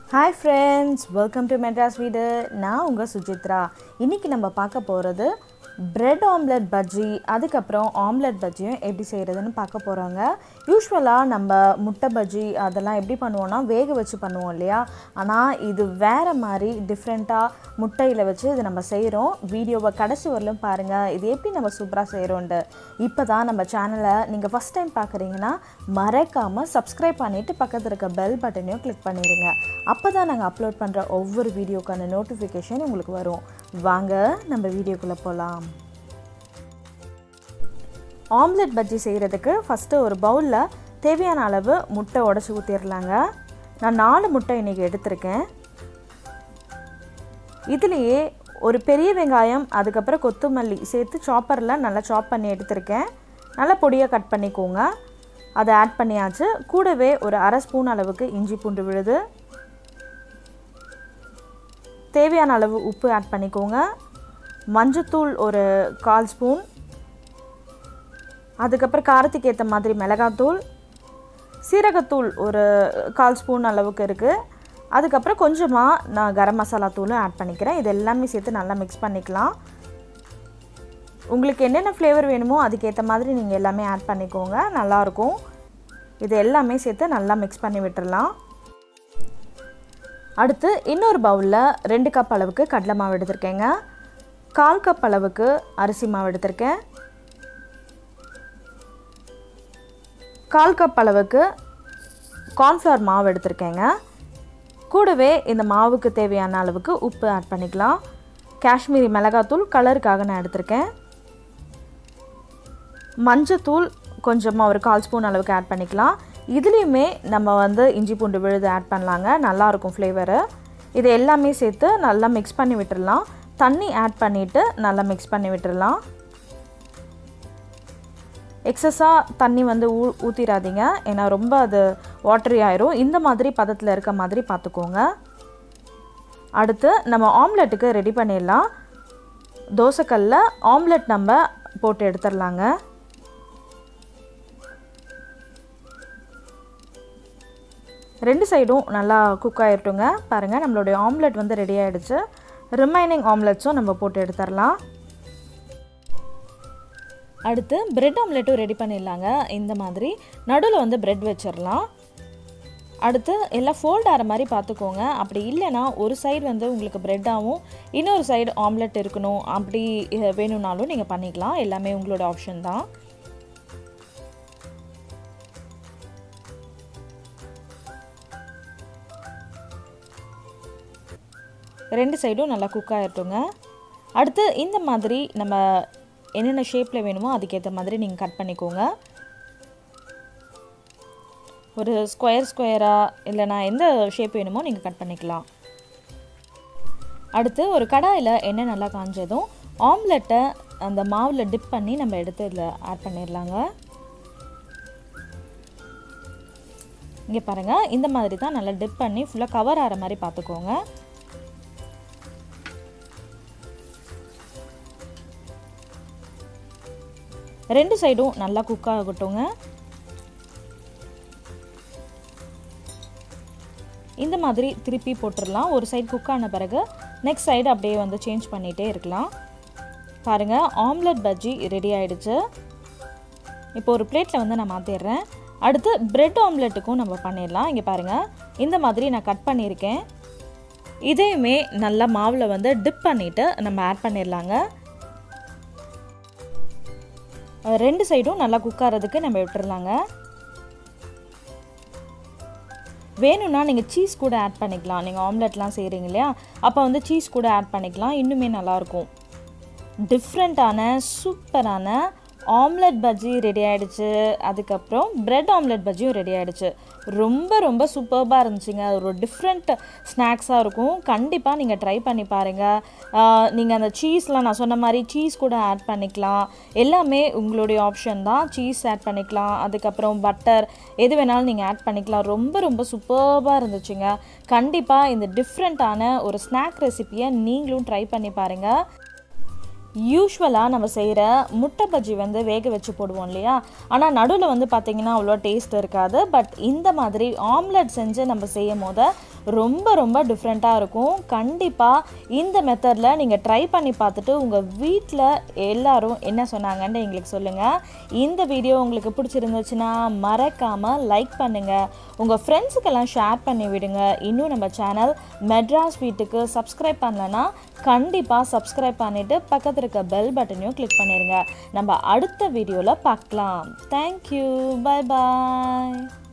hi friends welcome to Madras வீடு நான் உங்கள் சுஜித்ரா இன்றைக்கி நம்ம பார்க்க போகிறது பிரெட் ஆம்லெட் பஜ்ஜி அதுக்கப்புறம் ஆம்லெட் பஜ்ஜியும் எப்படி செய்கிறதுன்னு பார்க்க போகிறோங்க யூஸ்வலாக நம்ம முட்டை பஜ்ஜி அதெல்லாம் எப்படி பண்ணுவோம்னா வேக வச்சு பண்ணுவோம் இல்லையா ஆனால் இது வேறு மாதிரி டிஃப்ரெண்ட்டாக முட்டையில் வச்சு இது நம்ம செய்கிறோம் வீடியோவை கடைசி வரலும் பாருங்கள் இது எப்படி நம்ம சூப்பராக செய்கிறோன்ட்டு இப்போ தான் நம்ம சேனலை நீங்கள் ஃபஸ்ட் டைம் பார்க்குறீங்கன்னா மறக்காமல் சப்ஸ்கிரைப் பண்ணிவிட்டு பக்கத்தில் இருக்க பெல் பட்டனையும் கிளிக் பண்ணிடுங்க அப்போ தான் நாங்கள் அப்லோட் பண்ணுற ஒவ்வொரு வீடியோக்கான நோட்டிஃபிகேஷன் உங்களுக்கு வரும் வாங்க நம்ம வீடியோக்குள்ளே போகலாம் ஆம்லெட் பஜ்ஜி செய்கிறதுக்கு ஃபஸ்ட்டு ஒரு பவுலில் தேவையான அளவு முட்டை உடச்சி ஊற்றிடலாங்க நான் நாலு முட்டை இன்றைக்கி எடுத்திருக்கேன் இதுலேயே ஒரு பெரிய வெங்காயம் அதுக்கப்புறம் கொத்தமல்லி சேர்த்து சாப்பரில் நல்லா சாப் பண்ணி எடுத்திருக்கேன் நல்லா பொடியாக கட் பண்ணிக்கோங்க அதை ஆட் பண்ணியாச்சு கூடவே ஒரு அரை ஸ்பூன் அளவுக்கு இஞ்சி பூண்டு விழுது தேவையான அளவு உப்பு ஆட் பண்ணிக்கோங்க மஞ்சத்தூள் ஒரு கால் ஸ்பூன் அதுக்கப்புறம் காரத்துக்கு ஏற்ற மாதிரி மிளகாத்தூள் சீரகத்தூள் ஒரு கால் ஸ்பூன் அளவுக்கு இருக்குது அதுக்கப்புறம் கொஞ்சமாக நான் கரம் மசாலா தூளும் ஆட் பண்ணிக்கிறேன் இது எல்லாமே சேர்த்து நல்லா மிக்ஸ் பண்ணிக்கலாம் உங்களுக்கு என்னென்ன ஃப்ளேவர் வேணுமோ அதுக்கேற்ற மாதிரி நீங்கள் எல்லாமே ஆட் பண்ணிக்கோங்க நல்லாயிருக்கும் இது எல்லாமே சேர்த்து நல்லா மிக்ஸ் பண்ணி விட்டுடலாம் அடுத்து இன்னொரு பவுலில் ரெண்டு கப் அளவுக்கு கடலை மாவு எடுத்திருக்கேங்க கால் கப் அளவுக்கு அரிசி மாவு எடுத்திருக்கேன் கால் கப் அளவுக்கு கார்ன்ஃப்ளவர் மாவு எடுத்திருக்கேங்க கூடவே இந்த மாவுக்கு தேவையான அளவுக்கு உப்பு ஆட் பண்ணிக்கலாம் காஷ்மீரி மிளகாத்தூள் கலருக்காக நான் எடுத்திருக்கேன் மஞ்சத்தூள் கொஞ்சமாக ஒரு கால் ஸ்பூன் அளவுக்கு ஆட் பண்ணிக்கலாம் இதுலேயுமே நம்ம வந்து இஞ்சி பூண்டு விழுது ஆட் பண்ணலாங்க நல்லாயிருக்கும் ஃப்ளேவரு இது எல்லாமே சேர்த்து நல்லா மிக்ஸ் பண்ணி விட்டுடலாம் தண்ணி ஆட் பண்ணிவிட்டு நல்லா மிக்ஸ் பண்ணி விட்டுடலாம் எக்ஸஸாக தண்ணி வந்து ஊ ஊற்றிடாதீங்க ஏன்னா ரொம்ப அது வாட்டரி ஆயிரும் இந்த மாதிரி பதத்தில் இருக்க மாதிரி பார்த்துக்கோங்க அடுத்து நம்ம ஆம்லெட்டுக்கு ரெடி பண்ணிடலாம் தோசைக்கல்ல ஆம்லெட் நம்ம போட்டு எடுத்துடலாங்க ரெண்டு சைடும் நல்லா குக் ஆகிட்டுங்க பாருங்கள் நம்மளுடைய ஆம்லெட் வந்து ரெடி ஆகிடுச்சு ரிமைனிங் ஆம்லெட்ஸும் நம்ம போட்டு எடுத்துடலாம் அடுத்து பிரெட் ஆம்லெட்டும் ரெடி பண்ணிடலாங்க இந்த மாதிரி நடுவில் வந்து பிரெட் வச்சிடலாம் அடுத்து எல்லாம் ஃபோல்ட் ஆகிற மாதிரி பார்த்துக்கோங்க அப்படி இல்லைன்னா ஒரு சைடு வந்து உங்களுக்கு ப்ரெட்டாகவும் இன்னொரு சைடு ஆம்லெட் இருக்கணும் அப்படி வேணும்னாலும் நீங்கள் பண்ணிக்கலாம் எல்லாமே உங்களோட ஆப்ஷன் தான் ரெண்டு சைடும் நல்லா குக் ஆகிட்டுங்க அடுத்து இந்த மாதிரி நம்ம என்னென்ன ஷேப்பில் வேணுமோ அதுக்கேற்ற மாதிரி நீங்கள் கட் பண்ணிக்கோங்க ஒரு ஸ்கொயர் ஸ்கொயராக இல்லைனா எந்த ஷேப் வேணுமோ நீங்கள் கட் பண்ணிக்கலாம் அடுத்து ஒரு கடாயில் எண்ணெய் நல்லா காஞ்சதும் ஆம்லெட்டை அந்த மாவில் டிப் பண்ணி நம்ம எடுத்து இதில் ஆட் பண்ணிடலாங்க இங்கே பாருங்கள் இந்த மாதிரி தான் நல்லா டிப் பண்ணி ஃபுல்லாக கவர் ஆகிற மாதிரி பார்த்துக்கோங்க ரெண்டு சைடும் நல்லா குக் ஆகட்டுங்க இந்த மாதிரி திருப்பி போட்டுடலாம் ஒரு சைடு குக் ஆன பிறகு நெக்ஸ்ட் சைடு அப்படியே வந்து சேஞ்ச் பண்ணிகிட்டே இருக்கலாம் பாருங்கள் ஆம்லெட் பஜ்ஜி ரெடி ஆகிடுச்சு இப்போ ஒரு பிளேட்டில் வந்து நான் மாற்றிடுறேன் அடுத்து பிரெட் ஆம்லெட்டுக்கும் நம்ம பண்ணிடலாம் இங்கே பாருங்கள் இந்த மாதிரி நான் கட் பண்ணியிருக்கேன் இதையுமே நல்லா மாவில் வந்து டிப் பண்ணிவிட்டு நம்ம ஆட் பண்ணிடலாங்க ரெண்டு சைடும் நல்லா குக் ஆகிறதுக்கு நம்ம விட்டுறலாங்க வேணும்னா நீங்கள் சீஸ் கூட ஆட் பண்ணிக்கலாம் நீங்கள் ஆம்லெட்லாம் செய்கிறீங்க இல்லையா அப்போ வந்து சீஸ் கூட ஆட் பண்ணிக்கலாம் இன்னுமே நல்லாயிருக்கும் டிஃப்ரெண்ட்டான சூப்பரான ஆம்லெட் பஜ்ஜி ரெடி ஆகிடுச்சு அதுக்கப்புறம் பிரெட் ஆம்லெட் பஜ்ஜியும் ரெடி ஆகிடுச்சு ரொம்ப ரொம்ப சூப்பர்பாக இருந்துச்சுங்க ஒரு டிஃப்ரெண்ட் ஸ்நாக்ஸாக இருக்கும் கண்டிப்பாக நீங்கள் ட்ரை பண்ணி பாருங்கள் நீங்கள் அந்த சீஸ்லாம் நான் சொன்ன மாதிரி சீஸ் கூட ஆட் பண்ணிக்கலாம் எல்லாமே உங்களுடைய ஆப்ஷன் தான் சீஸ் ஆட் பண்ணிக்கலாம் அதுக்கப்புறம் பட்டர் எது வேணாலும் நீங்கள் ஆட் பண்ணிக்கலாம் ரொம்ப ரொம்ப சூப்பர்பாக இருந்துச்சுங்க கண்டிப்பாக இந்த டிஃப்ரெண்ட்டான ஒரு ஸ்நாக் ரெசிப்பியை நீங்களும் ட்ரை பண்ணி பாருங்கள் யூஸ்வலாக நம்ம செய்கிற முட்டை பஜ்ஜி வந்து வேக வச்சு போடுவோம் இல்லையா ஆனால் நடுவில் வந்து பார்த்திங்கன்னா அவ்வளோ டேஸ்ட் இருக்காது பட் இந்த மாதிரி ஆம்லெட் செஞ்சு நம்ம செய்யும் போது ரொம்ப ரொம்ப டிஃப்ரெண்ட்டாக இருக்கும் கண்டிப்பாக இந்த மெத்தடில் நீங்கள் ட்ரை பண்ணி பார்த்துட்டு உங்கள் வீட்டில் எல்லாரும் என்ன சொன்னாங்கன்னு எங்களுக்கு சொல்லுங்கள் இந்த வீடியோ உங்களுக்கு பிடிச்சிருந்துச்சுன்னா மறக்காமல் லைக் பண்ணுங்கள் உங்கள் ஃப்ரெண்ட்ஸுக்கெல்லாம் ஷேர் பண்ணி விடுங்க இன்னும் நம்ம சேனல் மெட்ராஸ் வீட்டுக்கு சப்ஸ்கிரைப் பண்ணலன்னா கண்டிப்பாக சப்ஸ்கிரைப் பண்ணிவிட்டு பக்கத்தில் இருக்க பெல் பட்டனையும் கிளிக் பண்ணிடுங்க நம்ம அடுத்த வீடியோவில் பார்க்கலாம் தேங்க்யூ பை பாய்